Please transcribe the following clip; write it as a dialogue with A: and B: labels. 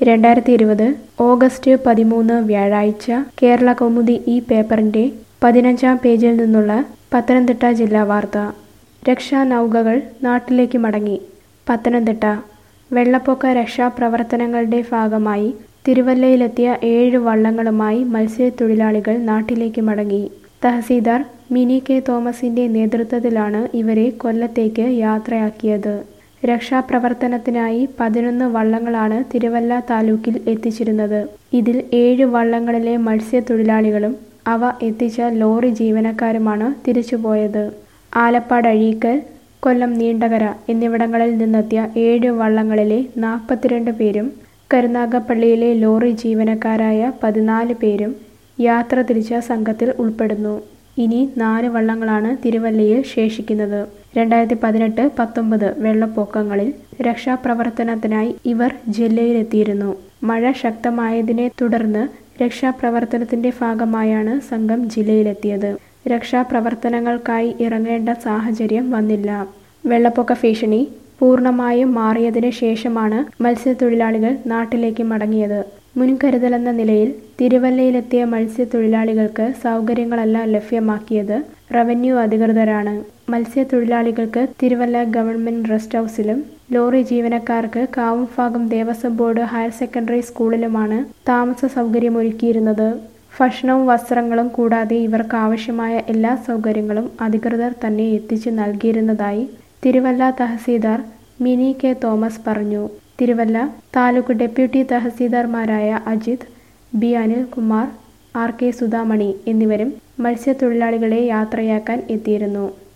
A: രണ്ടായിരത്തി ഇരുപത് ഓഗസ്റ്റ് പതിമൂന്ന് വ്യാഴാഴ്ച കേരള കൗമുദി ഈ പേപ്പറിന്റെ പതിനഞ്ചാം പേജിൽ നിന്നുള്ള പത്തനംതിട്ട ജില്ലാ വാർത്ത രക്ഷാനൗകകൾ നാട്ടിലേക്ക് മടങ്ങി പത്തനംതിട്ട വെള്ളപ്പൊക്ക രക്ഷാപ്രവർത്തനങ്ങളുടെ ഭാഗമായി തിരുവല്ലയിലെത്തിയ ഏഴ് വള്ളങ്ങളുമായി മത്സ്യത്തൊഴിലാളികൾ നാട്ടിലേക്ക് മടങ്ങി തഹസീൽദാർ മിനി കെ തോമസിന്റെ നേതൃത്വത്തിലാണ് ഇവരെ കൊല്ലത്തേക്ക് യാത്രയാക്കിയത് രക്ഷാപ്രവർത്തനത്തിനായി പതിനൊന്ന് വള്ളങ്ങളാണ് തിരുവല്ല താലൂക്കിൽ എത്തിച്ചിരുന്നത് ഇതിൽ ഏഴ് വള്ളങ്ങളിലെ മത്സ്യത്തൊഴിലാളികളും അവ എത്തിച്ച ലോറി ജീവനക്കാരുമാണ് തിരിച്ചുപോയത് ആലപ്പാട് അഴീക്കൽ കൊല്ലം നീണ്ടകര എന്നിവിടങ്ങളിൽ നിന്നെത്തിയ ഏഴ് വള്ളങ്ങളിലെ നാൽപ്പത്തിരണ്ട് പേരും കരുനാഗപ്പള്ളിയിലെ ലോറി ജീവനക്കാരായ പതിനാല് പേരും യാത്ര തിരിച്ച സംഘത്തിൽ ഉൾപ്പെടുന്നു ഇനി നാല് വള്ളങ്ങളാണ് തിരുവല്ലയിൽ ശേഷിക്കുന്നത് രണ്ടായിരത്തി പതിനെട്ട് പത്തൊമ്പത് വെള്ളപ്പൊക്കങ്ങളിൽ രക്ഷാപ്രവർത്തനത്തിനായി ഇവർ ജില്ലയിലെത്തിയിരുന്നു മഴ ശക്തമായതിനെ തുടർന്ന് രക്ഷാപ്രവർത്തനത്തിന്റെ ഭാഗമായാണ് സംഘം ജില്ലയിലെത്തിയത് രക്ഷാപ്രവർത്തനങ്ങൾക്കായി ഇറങ്ങേണ്ട സാഹചര്യം വന്നില്ല വെള്ളപ്പൊക്ക ഭീഷണി പൂർണ്ണമായും മാറിയതിനു ശേഷമാണ് മത്സ്യത്തൊഴിലാളികൾ നാട്ടിലേക്ക് മടങ്ങിയത് മുൻകരുതലെന്ന നിലയിൽ തിരുവല്ലയിലെത്തിയ മത്സ്യത്തൊഴിലാളികൾക്ക് സൗകര്യങ്ങളല്ല ലഭ്യമാക്കിയത് റവന്യൂ അധികൃതരാണ് മത്സ്യത്തൊഴിലാളികൾക്ക് തിരുവല്ല ഗവൺമെന്റ് റെസ്റ്റ് ഹൗസിലും ലോറി ജീവനക്കാർക്ക് Kavumbhagam Devaswom board higher secondary സ്കൂളിലുമാണ് താമസ സൗകര്യമൊരുക്കിയിരുന്നത് ഭക്ഷണവും വസ്ത്രങ്ങളും കൂടാതെ ഇവർക്ക് ആവശ്യമായ എല്ലാ സൗകര്യങ്ങളും അധികൃതർ തന്നെ എത്തിച്ചു നൽകിയിരുന്നതായി തിരുവല്ല തഹസീൽദാർ മിനി കെ തോമസ് പറഞ്ഞു തിരുവല്ല താലൂക്ക് ഡെപ്യൂട്ടി തഹസീൽദാർമാരായ Ajith B Anilkumar R K Sudhamani എന്നിവരും മത്സ്യത്തൊഴിലാളികളെ യാത്രയാക്കാൻ എത്തിയിരുന്നു